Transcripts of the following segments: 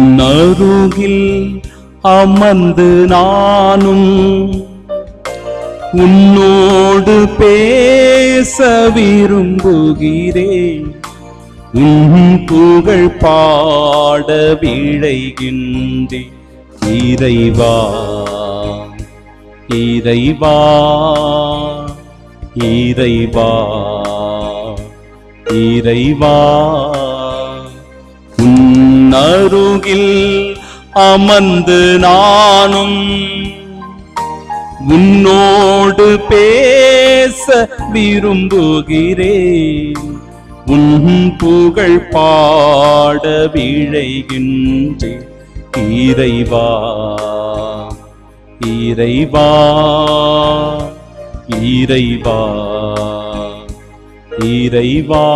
உன்னருகில் அமர்ந்து நானும் உன்னோடு பேச விரும்புகிறேன் உன் புகழ் பாட விழைகின்றே இறைவா இறைவா இறைவா இறைவா உன் அருகில் அமர்ந்து நானும் உன்னோடு பேச விரும்புகிறேன் உன் புகழ் பாட விழைகின்றே இறைவா இறைவா இறைவா இறைவா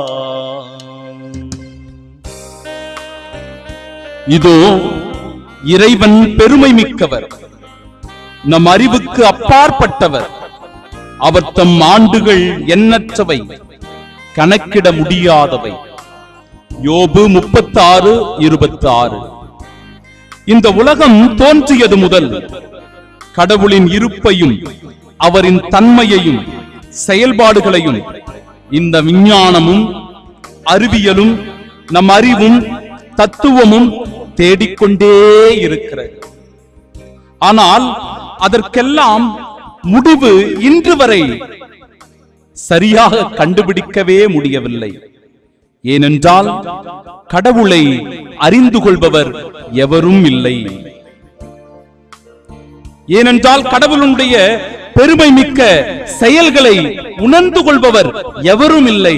இதோ இறைவன் பெருமை மிக்கவர் நம் அறிவுக்கு அப்பாற்பட்டவர் அவர் தம் ஆண்டுகள் எண்ணற்றவை கணக்கிட முடியாதவை யோபு முப்பத்தாறு இருபத்தி ஆறு இந்த உலகம் தோன்றியது முதல் கடவுளின் இருப்பையும் அவரின் தன்மையையும் செயல்பாடுகளையும் இந்த விஞ்ஞானமும் அறிவியலும் நம் அறிவும் தத்துவமும் தேடிக்கொண்டே இருக்கிறது ஆனால் அதற்கெல்லாம் முடிவு இன்று வரை சரியாக கண்டுபிடிக்கவே முடியவில்லை ஏனென்றால் கடவுளை அறிந்து கொள்பவர் எவரும் இல்லை ஏனென்றால் கடவுளுடைய பெருமை மிக்க செயல்களை உணர்ந்து கொள்பவர் எவரும் இல்லை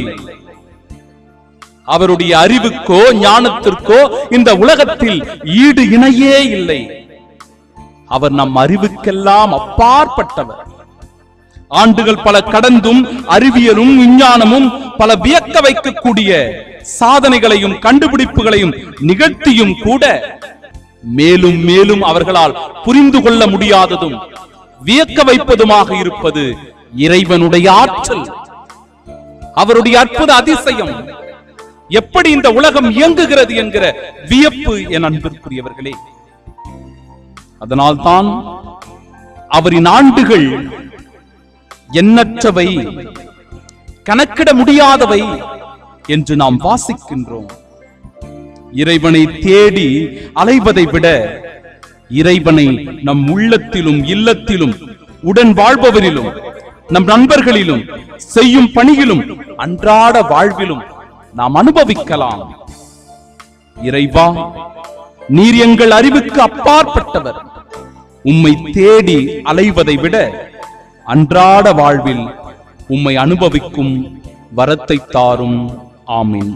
அவருடைய அறிவுக்கோ ஞானத்திற்கோ இந்த உலகத்தில் ஈடு இணையே இல்லை அவர் நம் அறிவுக்கெல்லாம் அப்பாற்பட்டவர் ஆண்டுகள் பல கடந்தும் அறிவியலும் விஞ்ஞானமும் பல வியக்க வைக்கக்கூடிய சாதனைகளையும் கண்டுபிடிப்புகளையும் நிகழ்த்தியும் கூட மேலும் மேலும் அவர்களால் புரிந்து கொள்ள முடியாததும் வியக்க வைப்பதுமாக இருப்பது இறைவனுடைய ஆற்றல் அவருடைய அற்புத அதிசயம் எப்படி இந்த உலகம் இயங்குகிறது என்கிற வியப்பு என் அன்பிற்குரியவர்களே அதனால்தான் அவரின் ஆண்டுகள் எண்ணற்றவை கணக்கிட முடியாதவை என்று நாம் வாசிக்கின்றோம் இறைவனை தேடி அலைவதை விட இறைவனை நம் உள்ளத்திலும் இல்லத்திலும் உடன் வாழ்பவரிலும் நம் நண்பர்களிலும் செய்யும் பணியிலும் அன்றாட வாழ்விலும் நாம் அனுபவிக்கலாம் இறைவா நீர் எங்கள் அறிவுக்கு அப்பாற்பட்டவர் உம்மை தேடி அலைவதை விட அன்றாட வாழ்வில் உம்மை அனுபவிக்கும் வரத்தை தாரும் ஆமீன்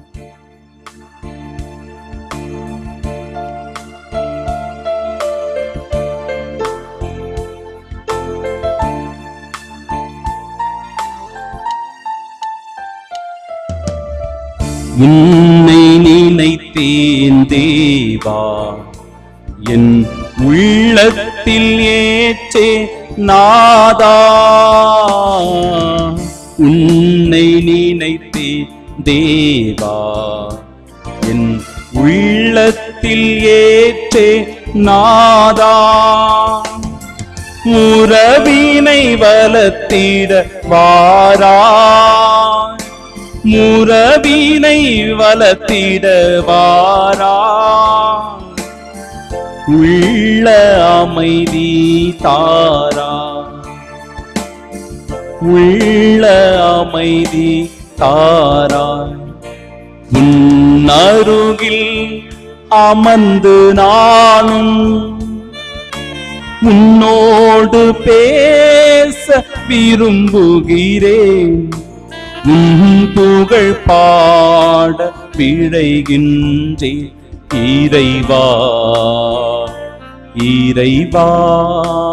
உன்னை நினைத்தேன் தேவா என் உள்ளத்தில் ஏற்றே நாதா உன்னை நினைத்தேன் தேவா என் உள்ளத்தில் ஏற்றே நாதா உறவினை வளர்த்திட வாராய் முறவினை வளர்த்திட வாராய் உள்ள அமைதி தாரா உள்ள அமைதி தாராய் உன் அருகில் அமர்ந்து நானும் உன்னோடு பேச விரும்புகிறேன் உன் புகழ் பாட விழைகின்றே இறைவா இறைவா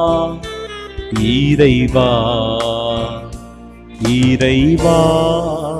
இறைவா இறைவா